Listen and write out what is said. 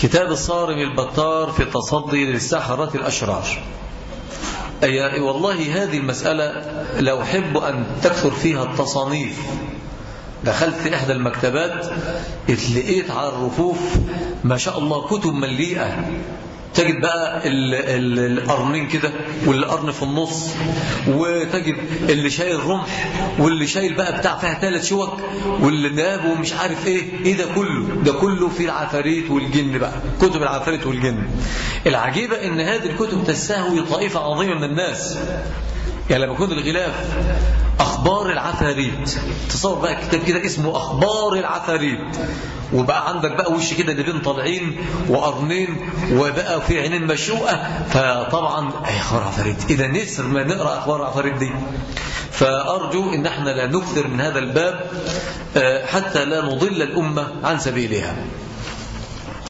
كتاب الصارم البطار في التصدي للسحرة الأشرار أي والله هذه المسألة لو أحب أن تكثر فيها التصانيف دخلت في إحدى المكتبات اتلقيت على الرفوف ما شاء الله كتب مليئة تجد بقى القرنين كده والقرن في النص وتجد اللي شايل رمح واللي شايل بقى بتاع فيها ثلاث شوك واللي ناب ومش عارف ايه ايه ده كله ده كله في العفاريت والجن بقى كتب العفاريت والجن العجيبة ان هذه الكتب تستهوي طائفة عظيمة من الناس يعني لما يكون الغلاف أخبار العفاريت تصور بقى كتاب كده اسمه أخبار العفاريت وبقى عندك بقى وش كده اللي بين طالعين وقرنين وبقى في عينين مشوقة فطبعا أي أخبار عفاريت إذا نسر ما نقرأ أخبار العفاريت دي فأرجو إن احنا لا نكثر من هذا الباب حتى لا نضل الأمة عن سبيلها